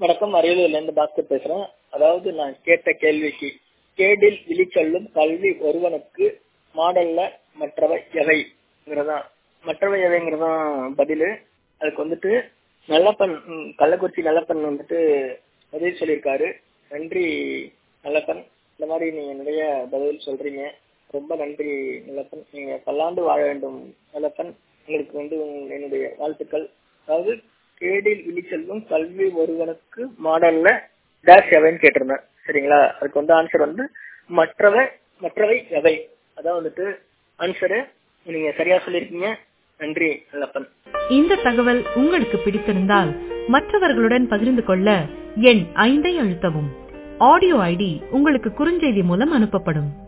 வணக்கம் அரியலூர்ல இருந்து டாக்டர் பேசுறேன் அதாவது நான் கேட்ட கேள்விக்கு கேடில் விழிச்சொல்லும் கல்வி ஒருவனுக்கு மாடல்ல மற்றவை எவைங்கிறதா மற்றவை எவைங்கிறதான் பதிலு அதுக்கு வந்துட்டு நல்லப்பன் ம், கள்ளக்குறிச்சி நல்லப்பன் வந்துட்டு பதில் சொல்லியிருக்காரு நன்றி நல்லப்பன் இந்த மாதிரி நீங்க நிறைய பதில் சொல்றீங்க ரொம்ப நன்றி நல்லப்பன் நீங்க பல்லாண்டு வாழ வேண்டும் நல்லப்பன் உங்களுக்கு வந்து உங்க- என்னுடைய வாழ்த்துக்கள் அதாவது கேடில் விழிச்செல்வம் கல்வி ஒருவனுக்கு மாடல்ல டேஷ் எவைன்னு கேட்டிருந்தேன் சரிங்களா அதுக்கு வந்து ஆன்சர் வந்து மற்றவை மற்றவை எவை அதான் வந்துட்டு ஆன்சரு நீங்க சரியா சொல்லியிருக்கீங்க நன்றி நல்லப்பன் இந்த தகவல் உங்களுக்கு பிடித்திருந்தால் மற்றவர்களுடன் பகிர்ந்து கொள்ள எண் ஐந்தை அழுத்தவும் ஆடியோ ஐடி உங்களுக்கு குறுஞ்செய்தி மூலம் அனுப்பப்படும்